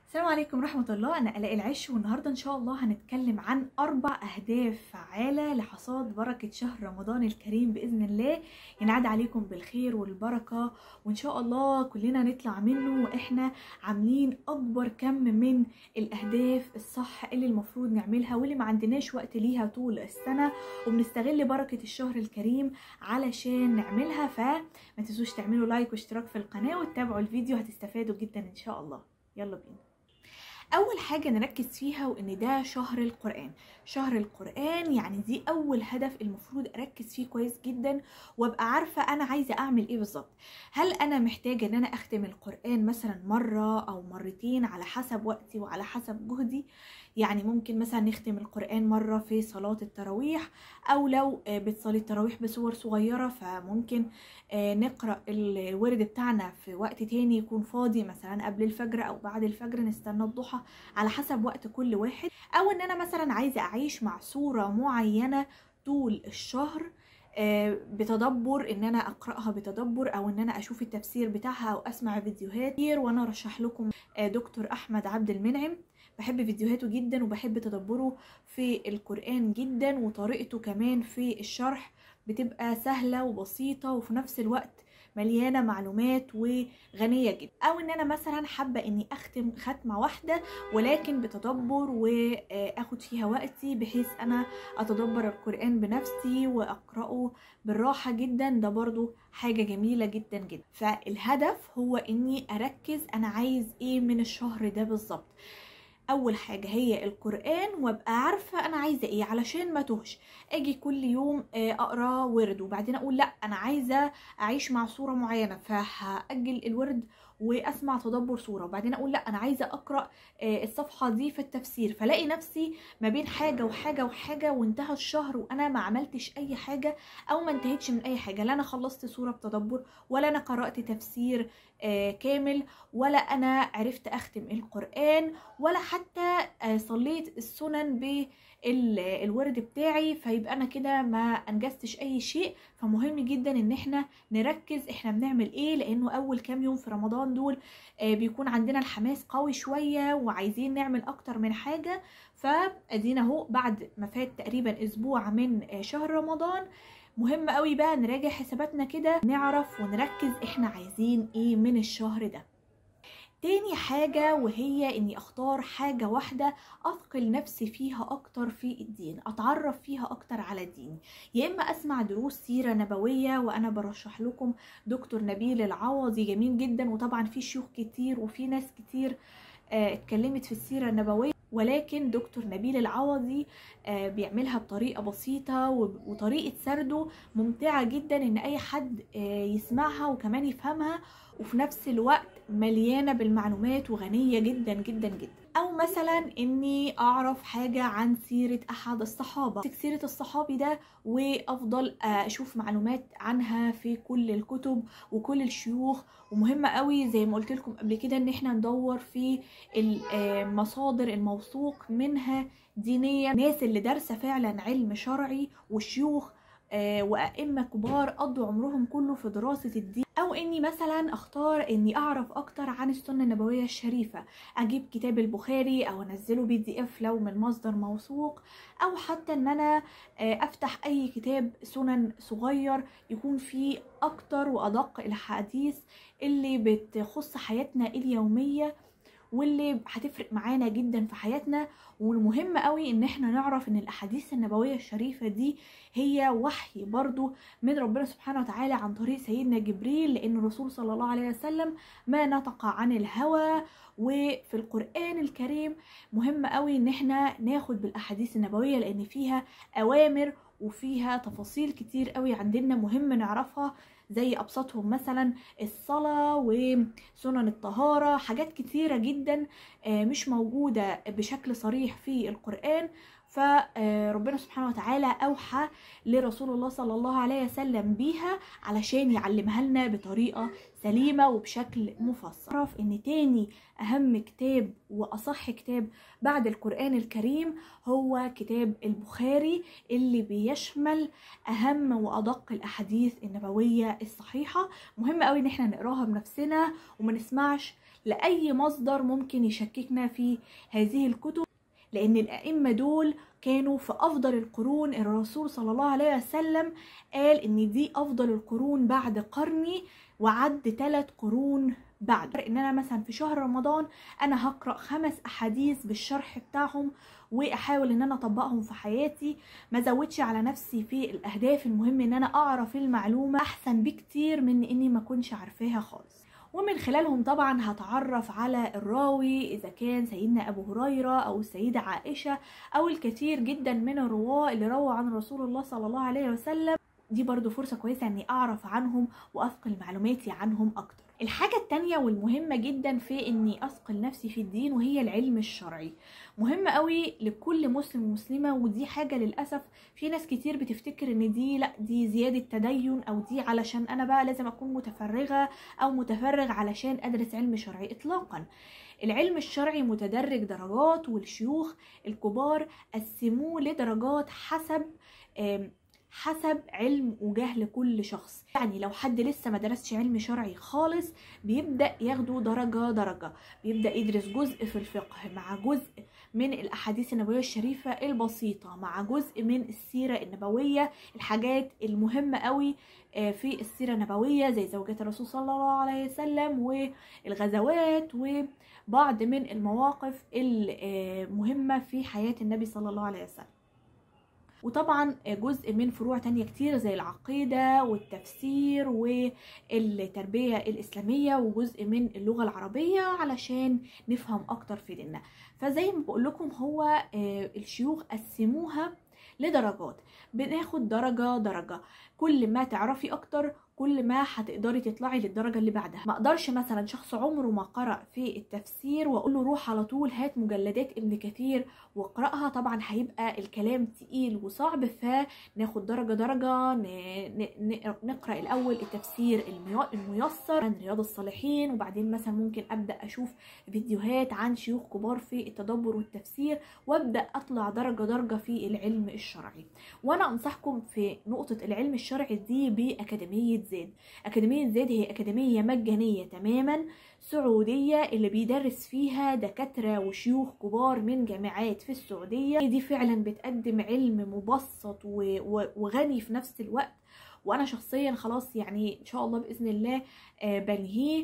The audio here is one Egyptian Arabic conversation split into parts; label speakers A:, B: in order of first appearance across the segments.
A: السلام عليكم ورحمة الله أنا آلاء العش والنهاردة إن شاء الله هنتكلم عن أربع أهداف فعالة لحصاد بركة شهر رمضان الكريم بإذن الله ينعاد عليكم بالخير والبركة وإن شاء الله كلنا نطلع منه وإحنا عاملين أكبر كم من الأهداف الصح اللي المفروض نعملها واللي ما عندناش وقت ليها طول السنة وبنستغل بركة الشهر الكريم علشان نعملها فما تنسوش تعملوا لايك واشتراك في القناة وتتابعوا الفيديو هتستفادوا جدا إن شاء الله يلا بينا اول حاجه نركز فيها وان ده شهر القران شهر القران يعني دي اول هدف المفروض اركز فيه كويس جدا وابقى عارفه انا عايزه اعمل ايه بالظبط هل انا محتاجه ان انا اختم القران مثلا مره او مرتين على حسب وقتي وعلى حسب جهدي يعني ممكن مثلا نختم القرآن مرة في صلاة التراويح أو لو بتصلي التراويح بصور صغيرة فممكن نقرأ الورد بتاعنا في وقت تاني يكون فاضي مثلا قبل الفجر أو بعد الفجر نستنى الضحى على حسب وقت كل واحد أو إن أنا مثلا عايزة أعيش مع صورة معينة طول الشهر بتدبر ان انا اقراها بتدبر او ان انا اشوف التفسير بتاعها او اسمع فيديوهات كتير وانا ارشح لكم دكتور احمد عبد المنعم بحب فيديوهاته جدا وبحب تدبره في القرآن جدا وطريقته كمان في الشرح بتبقى سهلة وبسيطة وفي نفس الوقت مليانة معلومات وغنية جدا او ان انا مثلا حابة اني اختم ختمة واحدة ولكن بتدبر واخد فيها وقتي بحيث انا اتدبر القرآن بنفسي واقرأه بالراحة جدا ده برضو حاجة جميلة جدا جدا فالهدف هو اني اركز انا عايز ايه من الشهر ده بالظبط اول حاجه هي القران وابقى عارفه انا عايزه ايه علشان ما توهش اجي كل يوم اقرا ورد وبعدين اقول لا انا عايزه اعيش مع صوره معينه فهاجل الورد واسمع تدبر صوره وبعدين اقول لا انا عايزه اقرا الصفحه دي في التفسير فلاقي نفسي ما بين حاجه وحاجه وحاجه وانتهى الشهر وانا ما عملتش اي حاجه او ما انتهيتش من اي حاجه لا انا خلصت صوره بتدبر ولا انا قرات تفسير كامل ولا انا عرفت اختم القران ولا حتى صليت السنن بالورد بتاعي فيبقى انا كده ما انجزتش اي شيء فمهم جدا ان احنا نركز احنا بنعمل ايه لانه اول كام يوم في رمضان دول بيكون عندنا الحماس قوي شويه وعايزين نعمل اكتر من حاجه فادينا اهو بعد ما فات تقريبا اسبوع من شهر رمضان مهم قوي بقى نراجع حساباتنا كده نعرف ونركز احنا عايزين ايه من الشهر ده تاني حاجة وهي اني اختار حاجة واحدة اثقل نفسي فيها اكتر في الدين اتعرف فيها اكتر على الدين يا اما اسمع دروس سيرة نبوية وانا برشح لكم دكتور نبيل العوضي جميل جدا وطبعا في شيوخ كتير وفي ناس كتير اه اتكلمت في السيرة النبوية ولكن دكتور نبيل العوضي بيعملها بطريقة بسيطة وطريقة سرده ممتعة جدا ان اي حد يسمعها وكمان يفهمها وفي نفس الوقت مليانة بالمعلومات وغنية جدا جدا جدا او مثلا اني اعرف حاجة عن سيرة احد الصحابة سيرة الصحابي ده وافضل اشوف معلومات عنها في كل الكتب وكل الشيوخ ومهمة قوي زي ما قلت لكم قبل كده ان احنا ندور في المصادر الموثوق منها دينيا ناس اللي دارسة فعلا علم شرعي وشيوخ وأئمة كبار قضوا عمرهم كله في دراسة الدين أو إني مثلا أختار إني أعرف أكتر عن السنة النبوية الشريفة أجيب كتاب البخاري أو أنزله بي دي إف لو من مصدر موثوق أو حتى إن أنا أفتح أي كتاب سنن صغير يكون فيه أكتر وأدق الحديث اللي بتخص حياتنا اليومية واللي هتفرق معانا جدا في حياتنا والمهم قوي ان احنا نعرف ان الاحاديث النبويه الشريفه دي هي وحي برضو من ربنا سبحانه وتعالى عن طريق سيدنا جبريل لان الرسول صلى الله عليه وسلم ما نطق عن الهوى وفي القرآن الكريم مهم قوي ان احنا ناخد بالاحاديث النبويه لان فيها اوامر وفيها تفاصيل كتير قوي عندنا مهم نعرفها زي ابسطهم مثلا الصلاه وسنن الطهاره حاجات كتيره جدا مش موجوده بشكل صريح في القران فربنا سبحانه وتعالى أوحى لرسول الله صلى الله عليه وسلم بيها علشان يعلمها لنا بطريقة سليمة وبشكل مفصل أعرف إن تاني أهم كتاب وأصح كتاب بعد القرآن الكريم هو كتاب البخاري اللي بيشمل أهم وأدق الأحاديث النبوية الصحيحة مهم قوي إن احنا نقراها بنفسنا وما نسمعش لأي مصدر ممكن يشككنا في هذه الكتب لأن الأئمة دول كانوا في أفضل القرون الرسول صلى الله عليه وسلم قال إن دي أفضل القرون بعد قرني وعد ثلاث قرون بعد ان انا مثلا في شهر رمضان انا هقرا خمس احاديث بالشرح بتاعهم واحاول ان انا اطبقهم في حياتي ما زودش على نفسي في الاهداف المهم ان انا اعرف المعلومه احسن بكتير من اني ما كنتش عارفاها خالص ومن خلالهم طبعا هتعرف على الراوي اذا كان سيدنا ابو هريره او السيده عائشه او الكثير جدا من الرواه اللي رووا عن رسول الله صلى الله عليه وسلم دي برضو فرصة كويسة اني اعرف عنهم واثقل معلوماتي عنهم اكتر الحاجة التانية والمهمة جدا في اني اثقل نفسي في الدين وهي العلم الشرعي مهم قوي لكل مسلم ومسلمة ودي حاجة للأسف في ناس كتير بتفتكر ان دي لا دي زيادة تدين او دي علشان انا بقى لازم اكون متفرغة او متفرغ علشان ادرس علم شرعي اطلاقا العلم الشرعي متدرج درجات والشيوخ الكبار قسموه لدرجات حسب حسب علم وجهل كل شخص يعني لو حد لسه ما درسش علم شرعي خالص بيبدا ياخده درجه درجه بيبدا يدرس جزء في الفقه مع جزء من الاحاديث النبويه الشريفه البسيطه مع جزء من السيره النبويه الحاجات المهمه قوي في السيره النبويه زي زوجات الرسول صلى الله عليه وسلم والغزوات وبعض من المواقف المهمه في حياه النبي صلى الله عليه وسلم وطبعا جزء من فروع تانية كتير زي العقيدة والتفسير والتربية الإسلامية وجزء من اللغة العربية علشان نفهم أكتر في ديننا فزي ما بقول لكم هو الشيوخ قسموها لدرجات بناخد درجة درجة كل ما تعرفي أكتر كل ما هتقدري تطلعي للدرجة اللي بعدها ما اقدرش مثلا شخص عمره ما قرأ في التفسير واقول له روح على طول هات مجلدات ابن كثير واقرأها طبعا هيبقى الكلام تقيل وصعب فناخد درجة درجة نقرأ الاول التفسير الميسر عن رياض الصالحين وبعدين مثلا ممكن ابدأ اشوف فيديوهات عن شيوخ كبار في التدبر والتفسير وابدأ اطلع درجة درجة في العلم الشرعي وانا انصحكم في نقطة العلم الشرعي دي بأكاديمية زاد أكاديمية زاد هي أكاديمية مجانية تماما سعودية اللي بيدرس فيها دكاترة وشيوخ كبار من جامعات في السعودية دي فعلا بتقدم علم مبسط وغني في نفس الوقت وأنا شخصيا خلاص يعني إن شاء الله بإذن الله بنهيه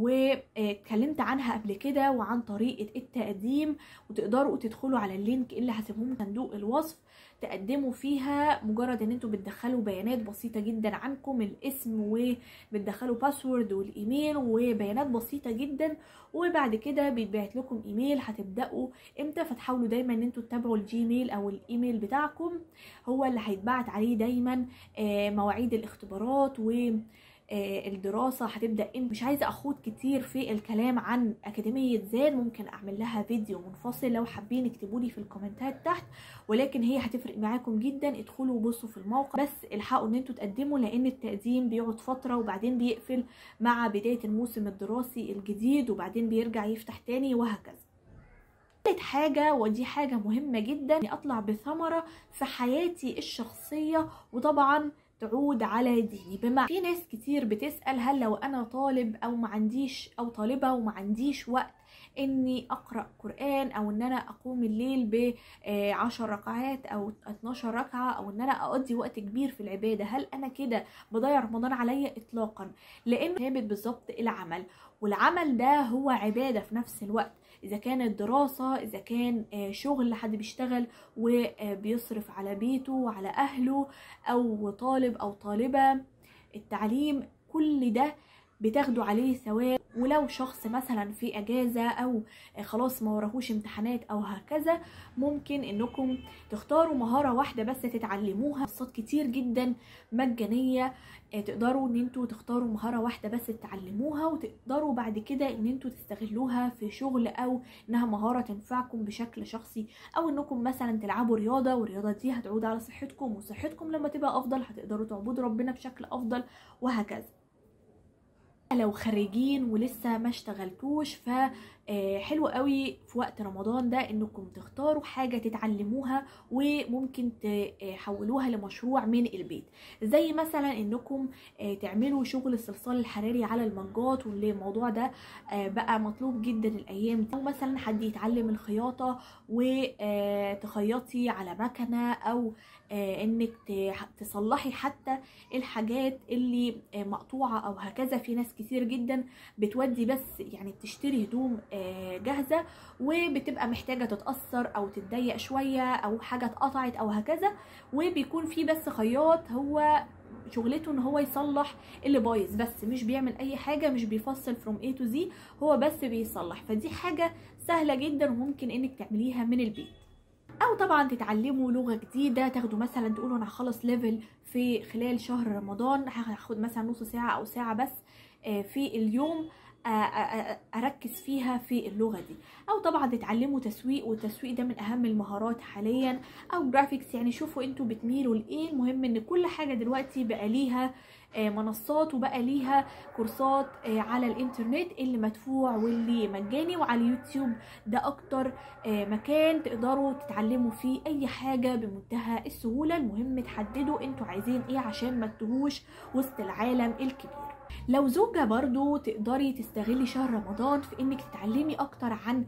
A: واتكلمت عنها قبل كده وعن طريقة التقديم وتقدروا تدخلوا على اللينك اللي هسيبهم صندوق الوصف تقدموا فيها مجرد ان انتوا بتدخلوا بيانات بسيطة جدا عنكم الاسم وبتدخلوا باسورد والايميل وبيانات بسيطة جدا وبعد كده بيتبعت لكم ايميل هتبداوا امتى فتحاولوا دايما ان انتوا تتابعوا الجيميل او الايميل بتاعكم هو اللي هيتبعت عليه دايما مواعيد الاختبارات و الدراسة هتبدأ إن مش عايزة أخوض كتير في الكلام عن أكاديمية زاد ممكن أعمل لها فيديو منفصل لو حابين اكتبوا لي في الكومنتات تحت ولكن هي هتفرق معاكم جدا ادخلوا وبصوا في الموقع بس الحقوا إن انتوا تقدموا لأن التقديم بيقعد فترة وبعدين بيقفل مع بداية الموسم الدراسي الجديد وبعدين بيرجع يفتح تاني وهكذا تالت حاجة ودي حاجة مهمة جدا اني اطلع بثمرة في حياتي الشخصية وطبعا تعود على ديني بما في ناس كتير بتسأل هل لو انا طالب او ما عنديش او طالبة وما عنديش وقت اني اقرا قران او ان انا اقوم الليل ب 10 ركعات او 12 ركعه او ان انا اقضي وقت كبير في العباده هل انا كده بضيع رمضان عليا اطلاقا لان ثابت بالظبط العمل والعمل ده هو عباده في نفس الوقت اذا كانت دراسه اذا كان شغل حد بيشتغل وبيصرف على بيته وعلى اهله او طالب او طالبه التعليم كل ده بتاخدوا عليه ثواب ولو شخص مثلا في اجازه او خلاص ما وراهوش امتحانات او هكذا ممكن انكم تختاروا مهاره واحده بس تتعلموها كورسات كتير جدا مجانيه تقدروا ان انتوا تختاروا مهاره واحده بس تتعلموها وتقدروا بعد كده ان انتوا تستغلوها في شغل او انها مهاره تنفعكم بشكل شخصي او انكم مثلا تلعبوا رياضه والرياضه دي هتعود على صحتكم وصحتكم لما تبقى افضل هتقدروا تعبدوا ربنا بشكل افضل وهكذا لو خريجين ولسه ما اشتغلتوش ف حلو قوي في وقت رمضان ده انكم تختاروا حاجة تتعلموها وممكن تحولوها لمشروع من البيت زي مثلا انكم تعملوا شغل الصلصال الحراري على المجات واللي الموضوع ده بقى مطلوب جدا الايام دي او مثلا حد يتعلم الخياطة وتخيطي على مكنة او انك تصلحي حتى الحاجات اللي مقطوعة او هكذا في ناس كتير جدا بتودي بس يعني بتشتري هدوم جاهزة وبتبقى محتاجة تتأثر أو تتضيق شوية أو حاجة اتقطعت أو هكذا وبيكون في بس خياط هو شغلته ان هو يصلح اللي بايظ بس مش بيعمل اي حاجة مش بيفصل from A to Z هو بس بيصلح فدي حاجة سهلة جدا وممكن انك تعمليها من البيت او طبعا تتعلموا لغه جديده تاخدوا مثلا تقولوا انا هخلص ليفل في خلال شهر رمضان هاخد مثلا نص ساعه او ساعه بس في اليوم اركز فيها في اللغه دي او طبعا تتعلموا تسويق والتسويق ده من اهم المهارات حاليا او جرافيكس يعني شوفوا انتوا بتميلوا لايه المهم ان كل حاجه دلوقتي بقى ليها منصات وبقى ليها كورسات على الانترنت اللي مدفوع واللي مجاني وعلى اليوتيوب ده اكتر مكان تقدروا تتعلموا فيه اي حاجة بمنتهى السهولة المهم تحددوا انتوا عايزين ايه عشان ما تتوهوش وسط العالم الكبير لو زوجة برضو تقدري تستغلي شهر رمضان في انك تتعلمي اكتر عن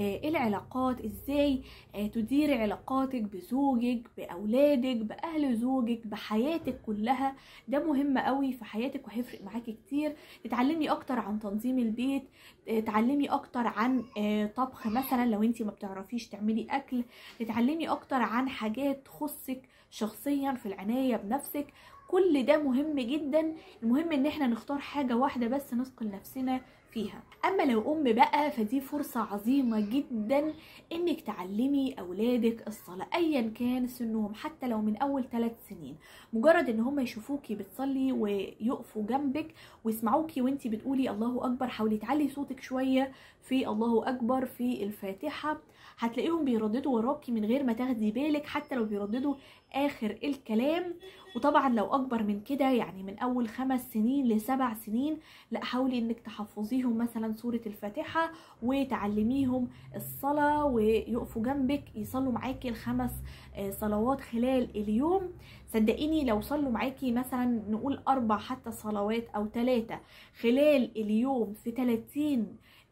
A: العلاقات ازاي تديري علاقاتك بزوجك باولادك باهل زوجك بحياتك كلها ده مهم قوي في حياتك وهيفرق معاكي كتير تتعلمي اكتر عن تنظيم البيت تتعلمي اكتر عن طبخ مثلا لو انتي ما بتعرفيش تعملي اكل تتعلمي اكتر عن حاجات تخصك شخصيا في العناية بنفسك كل ده مهم جدا المهم ان احنا نختار حاجة واحدة بس نثقل نفسنا فيها اما لو ام بقى فدي فرصة عظيمة جدا انك تعلمي اولادك الصلاة ايا كان سنهم حتى لو من اول ثلاث سنين مجرد ان هم يشوفوكي بتصلي ويقفوا جنبك ويسمعوكي وانتي بتقولي الله اكبر حاولي تعلي صوتك شوية في الله اكبر في الفاتحة هتلاقيهم بيرددوا وراكي من غير ما تاخدي بالك حتى لو بيرددوا اخر الكلام وطبعا لو اكبر من كده يعني من اول خمس سنين لسبع سنين لا حاولي انك تحفظيهم مثلا سورة الفاتحة وتعلميهم الصلاة ويقفوا جنبك يصلوا معاكي الخمس صلوات خلال اليوم صدقيني لو صلوا معاكي مثلا نقول اربع حتى صلوات او ثلاثة خلال اليوم في 30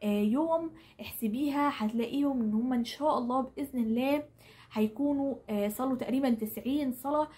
A: يوم احسبيها هتلاقيهم ان هم ان شاء الله باذن الله هيكونوا صلوا تقريبا 90 صلاه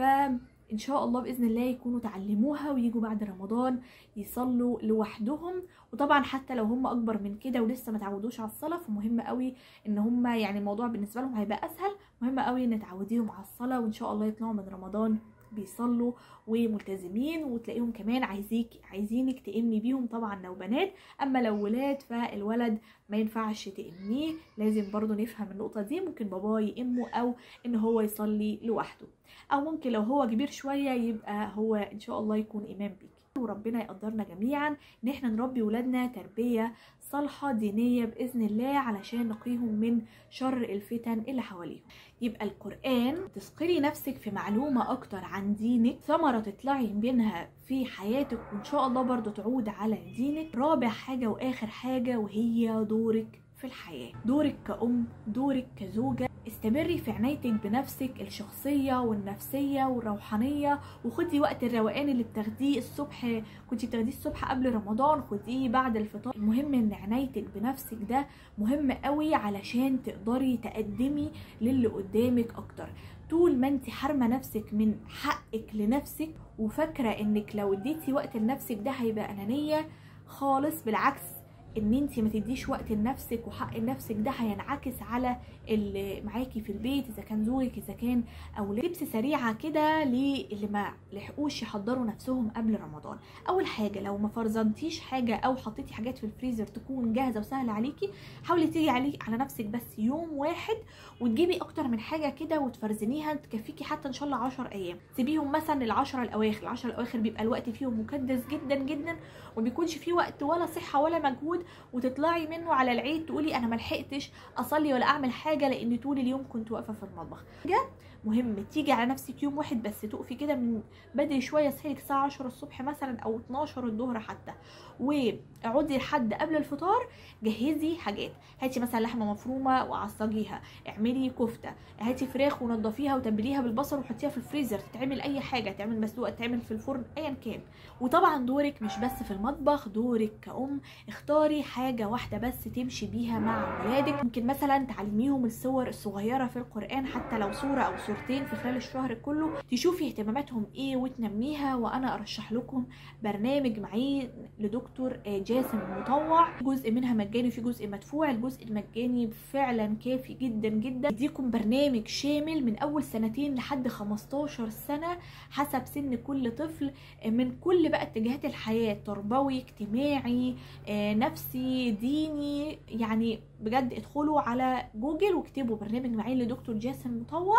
A: فان شاء الله باذن الله يكونوا تعلموها ويجوا بعد رمضان يصلوا لوحدهم وطبعا حتى لو هم اكبر من كده ولسه ما تعودوش على الصلاه فمهم قوي ان هم يعني الموضوع بالنسبه لهم هيبقى اسهل مهم قوي ان تعوديهم على الصلاه وان شاء الله يطلعوا من رمضان بيصلوا وملتزمين وتلاقيهم كمان عايزيك عايزينك تأمي بيهم طبعا لو بنات اما لو ولاد فالولد ما ينفعش تأميه لازم برضو نفهم النقطة دي ممكن باباه يأمه او ان هو يصلي لوحده او ممكن لو هو كبير شوية يبقى هو ان شاء الله يكون امام بيك وربنا يقدرنا جميعا ان احنا نربي ولادنا تربية صالحة دينية بإذن الله علشان نقيهم من شر الفتن اللي حواليهم يبقى القرآن تسقري نفسك في معلومة أكتر عن دينك ثمرة تطلعي منها في حياتك وإن شاء الله برضو تعود على دينك رابع حاجة وآخر حاجة وهي دورك في الحياة دورك كأم دورك كزوجة استمري في عنايتك بنفسك الشخصية والنفسية والروحانية وخدي وقت الروقان اللي بتاخديه الصبح كنتي بتاخديه الصبح قبل رمضان خديه بعد الفطار المهم ان عنايتك بنفسك ده مهم قوي علشان تقدري تقدمي للي قدامك اكتر طول ما انت حارمه نفسك من حقك لنفسك وفاكره انك لو اديتي وقت لنفسك ده هيبقى انانيه خالص بالعكس ان انت ما تديش وقت لنفسك وحق لنفسك ده هينعكس على اللي معاكي في البيت اذا كان زوجك اذا كان اولاد تبس سريعه كده للي ما لحقوش يحضروا نفسهم قبل رمضان اول حاجه لو ما فرزنتيش حاجه او حطيتي حاجات في الفريزر تكون جاهزه وسهله عليكي حاولي تيجي علي على نفسك بس يوم واحد وتجيبي اكتر من حاجه كده وتفرزنيها تكفيكي حتى ان شاء الله 10 ايام سيبيهم مثلا العشرة الاواخر العشرة الاواخر بيبقى الوقت فيهم مكدس جدا جدا وما بيكونش فيه وقت ولا صحه ولا مجهود وتطلعي منه على العيد تقولي انا ما لحقتش اصلي ولا اعمل حاجه لان طول اليوم كنت واقفه في المطبخ مهم تيجي على نفسك يوم واحد بس تقفي كده من بدري شويه صحيلك الساعه 10 الصبح مثلا او 12 الظهر حتى واقعدي لحد قبل الفطار جهزي حاجات هاتي مثلا لحمه مفرومه وعصجيها اعملي كفته هاتي فراخ ونضفيها وتبليها بالبصل وحطيها في الفريزر تتعمل اي حاجه تعمل مسلوقه تعمل في الفرن ايا كان وطبعا دورك مش بس في المطبخ دورك كأم اختاري حاجه واحده بس تمشي بيها مع ولادك ممكن مثلا تعلميهم الصور الصغيره في القران حتى لو صوره او صورتين في خلال الشهر كله تشوفي اهتماماتهم ايه وتنميها وانا ارشح لكم برنامج معين لدكتور جاسم مطوع جزء منها مجاني وفي جزء مدفوع الجزء المجاني فعلا كافي جدا جدا يديكم برنامج شامل من اول سنتين لحد 15 سنه حسب سن كل طفل من كل بقى اتجاهات الحياه تربوي اجتماعي نفسي ديني يعني بجد ادخلوا على جوجل واكتبوا برنامج معين لدكتور جاسم مطوع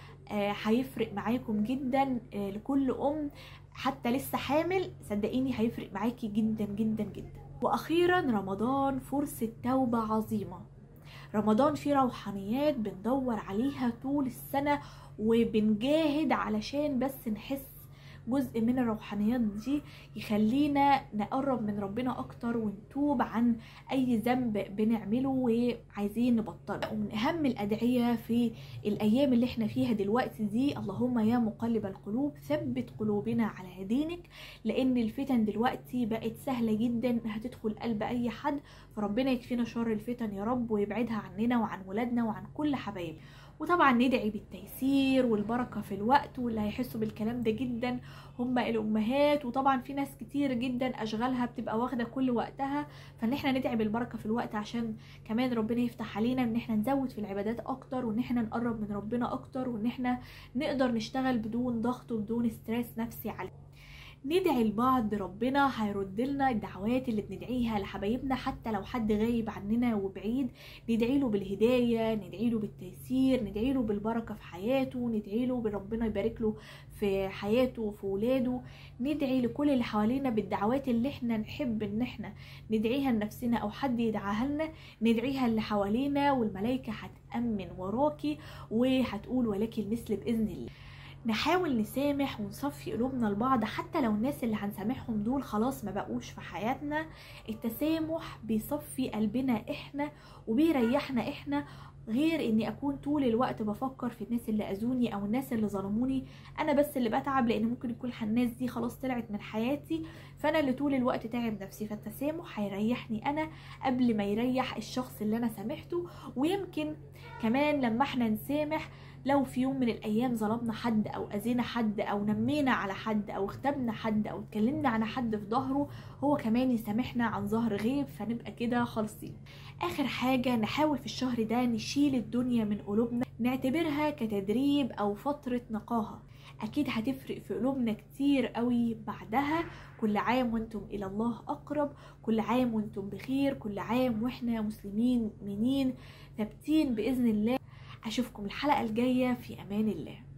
A: هيفرق معاكم جدا لكل ام حتى لسه حامل صدقيني هيفرق معاكي جدا جدا جدا واخيرا رمضان فرصه توبه عظيمه رمضان فيه روحانيات بندور عليها طول السنه وبنجاهد علشان بس نحس جزء من الروحانيات دي يخلينا نقرب من ربنا اكتر ونتوب عن اي ذنب بنعمله وعايزين نبطله ومن اهم الادعيه في الايام اللي احنا فيها دلوقتي دي اللهم يا مقلب القلوب ثبت قلوبنا على دينك لان الفتن دلوقتي بقت سهله جدا انها تدخل قلب اي حد فربنا يكفينا شر الفتن يا رب ويبعدها عننا وعن ولادنا وعن كل حبايب وطبعا ندعي بالتيسير والبركة في الوقت واللي هيحسوا بالكلام ده جدا هم الأمهات وطبعا في ناس كتير جدا أشغالها بتبقى واخدة كل وقتها فإن احنا ندعي بالبركة في الوقت عشان كمان ربنا يفتح علينا إن احنا نزود في العبادات أكتر وإن احنا نقرب من ربنا أكتر وإن احنا نقدر نشتغل بدون ضغط وبدون ستريس نفسي علينا ندعي لبعض ربنا هيرد لنا الدعوات اللي بندعيها لحبايبنا حتى لو حد غايب عننا وبعيد ندعي له بالهدايه ندعي له بالتيسير ندعي له بالبركه في حياته ندعي له بربنا يبارك له في حياته وفي ولاده ندعي لكل اللي حوالينا بالدعوات اللي احنا نحب ان احنا ندعيها لنفسنا او حد يدعاها لنا ندعيها اللي حوالينا والملائكه هتامن وراكي وهتقول ولك المثل باذن الله نحاول نسامح ونصفي قلوبنا لبعض حتى لو الناس اللي هنسامحهم دول خلاص ما بقوش في حياتنا التسامح بيصفي قلبنا احنا وبيريحنا احنا غير اني اكون طول الوقت بفكر في الناس اللي اذوني او الناس اللي ظلموني انا بس اللي بتعب لان ممكن يكون الناس دي خلاص طلعت من حياتي فانا اللي طول الوقت تعب نفسي فالتسامح هيريحني انا قبل ما يريح الشخص اللي انا سامحته ويمكن كمان لما احنا نسامح لو في يوم من الايام ظلمنا حد او اذينا حد او نمينا على حد او اغتبنا حد او اتكلمنا على حد في ظهره هو كمان يسامحنا عن ظهر غيب فنبقى كده خالصين اخر حاجة نحاول في الشهر ده نشيل الدنيا من قلوبنا نعتبرها كتدريب او فترة نقاهة اكيد هتفرق في قلوبنا كتير قوي بعدها كل عام وانتم الى الله اقرب كل عام وانتم بخير كل عام واحنا مسلمين مؤمنين ثابتين باذن الله اشوفكم الحلقه الجايه في امان الله